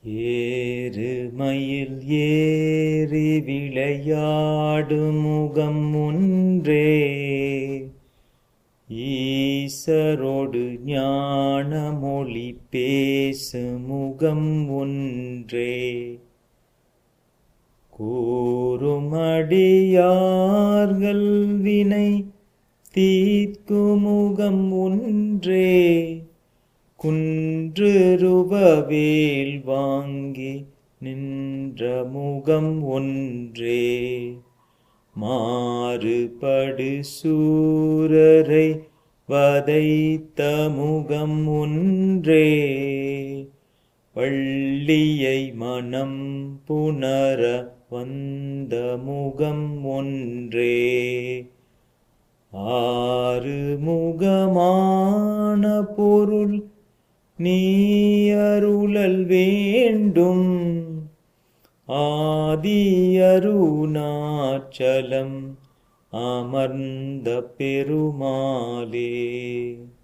ஏறு மயில் ஏறி விளையாடு முகம் ஒன்றே ஈசரோடு ஞான மொழி பேசு முகம் ஒன்றே கூறுமடியார்கள் வினை தீர்க்குமுகம் ஒன்றே குன்றுருபவேல் வாங்கி நின்ற முகம் ஒன்றே மாறுபடு சூரரை வதைத்த முகம் ஒன்றே வள்ளியை மனம் புணர வந்த முகம் ஒன்றே ஆறு முகமான பொருள் நீ அருளல் வேண்டும் ஆதியருணாச்சலம் அமர்ந்த பெருமாளே